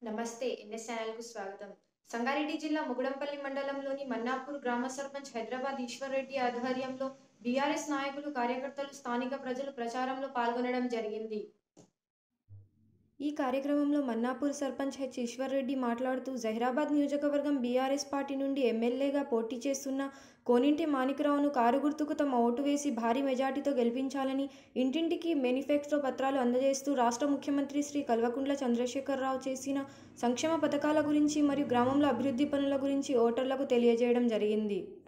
నమస్తే ఎన్ఎస్ ఛానల్కు స్వాగతం సంగారెడ్డి జిల్లా ముగుడంపల్లి మండలంలోని మన్నాపూర్ గ్రామ సర్పంచ్ హైదరాబాద్ ఈశ్వర్ రెడ్డి ఆధ్వర్యంలో బీఆర్ఎస్ నాయకులు కార్యకర్తలు స్థానిక ప్రజలు ప్రచారంలో పాల్గొనడం జరిగింది ఈ కార్యక్రమంలో మన్నాపూర్ సర్పంచ్ హెచ్ ఈశ్వర్ రెడ్డి మాట్లాడుతూ జహీరాబాద్ నియోజకవర్గం బీఆర్ఎస్ పార్టీ నుండి ఎమ్మెల్యేగా పోటీ చేస్తున్న కోనింటి మాణిక్రావును కారు గుర్తుకు తమ ఓటు వేసి భారీ మెజార్టీతో గెలిపించాలని ఇంటింటికి మేనిఫెస్టో పత్రాలు అందజేస్తూ రాష్ట్ర ముఖ్యమంత్రి శ్రీ కల్వకుంట్ల చంద్రశేఖరరావు చేసిన సంక్షేమ పథకాల గురించి మరియు గ్రామంలో అభివృద్ధి పనుల గురించి ఓటర్లకు తెలియజేయడం జరిగింది